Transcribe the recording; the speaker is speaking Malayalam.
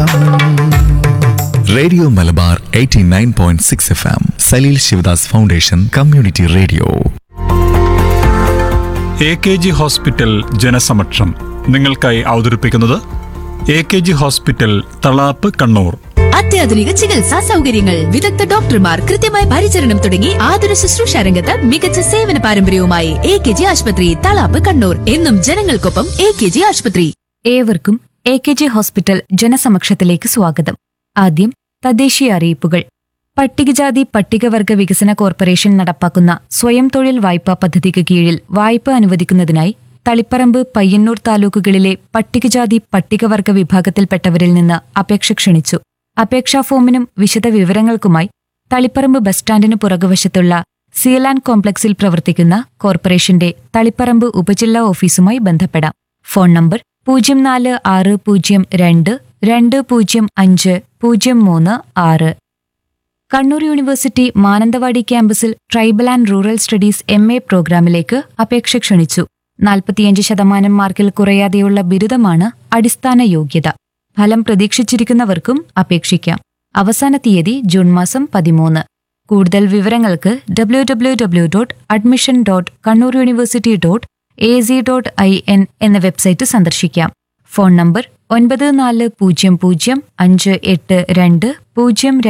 radio Malabar 89.6 F M Saleel Sivadas foundation community radio A K G hospital ജനസമക്ഷം നിങ്ങൾക്കായി അവതരിപ്പിക്കുന്നത് A K G hospital Thalap Kannur അത്യാധുനിക ചികിത്സാ സൗകര്യങ്ങൾ വിദഗ്ധ ഡോക്ടർമാർ കൃത്യമായ പരിചരണം തുടങ്ങി ആതുര ശുശ്രൂഷ രംഗത്ത് മികച്ച സേവന പാരമ്പര്യവുമായി എ കെ ജി ആശുപത്രി തളാപ്പ് കണ്ണൂർ എന്നും ജനങ്ങൾക്കൊപ്പം എ കെ ജി ആശുപത്രി ഏവർക്കും എ കെ ജി ഹോസ്പിറ്റൽ ജനസമക്ഷത്തിലേക്ക് സ്വാഗതം ആദ്യം തദ്ദേശീയ അറിയിപ്പുകൾ പട്ടികജാതി പട്ടികവർഗ വികസന കോർപ്പറേഷൻ നടപ്പാക്കുന്ന സ്വയം തൊഴിൽ വായ്പാ പദ്ധതിക്ക് കീഴിൽ വായ്പ അനുവദിക്കുന്നതിനായി തളിപ്പറമ്പ് പയ്യന്നൂർ താലൂക്കുകളിലെ പട്ടികജാതി പട്ടികവർഗ വിഭാഗത്തിൽപ്പെട്ടവരിൽ നിന്ന് അപേക്ഷ ക്ഷണിച്ചു അപേക്ഷാ ഫോമിനും വിശദ വിവരങ്ങൾക്കുമായി തളിപ്പറമ്പ് ബസ് സ്റ്റാൻഡിന് പുറകുവശത്തുള്ള സീലാൻ കോംപ്ലക്സിൽ പ്രവർത്തിക്കുന്ന കോർപ്പറേഷന്റെ തളിപ്പറമ്പ് ഉപജില്ലാ ഓഫീസുമായി ബന്ധപ്പെടാം ഫോൺ നമ്പർ പൂജ്യം നാല് ആറ് പൂജ്യം രണ്ട് രണ്ട് പൂജ്യം അഞ്ച് പൂജ്യം മൂന്ന് ആറ് കണ്ണൂർ യൂണിവേഴ്സിറ്റി മാനന്തവാടി ക്യാമ്പസിൽ tribal and rural studies M A പ്രോഗ്രാമിലേക്ക് അപേക്ഷ ക്ഷണിച്ചു നാൽപ്പത്തിയഞ്ച് ശതമാനം മാർക്കിൽ കുറയാതെയുള്ള ബിരുദമാണ് അടിസ്ഥാന യോഗ്യത ഫലം പ്രതീക്ഷിച്ചിരിക്കുന്നവർക്കും അപേക്ഷിക്കാം അവസാന തീയതി ജൂൺ മാസം പതിമൂന്ന് കൂടുതൽ വിവരങ്ങൾക്ക് W W W dot admission dot Kannur university dot A C dot I N എന്ന വെബ്സൈറ്റ് സന്ദർശിക്കാം ഫോൺ നമ്പർ ഒൻപത് നാല് പൂജ്യം പൂജ്യം അഞ്ച് എട്ട് രണ്ട് പൂജ്യം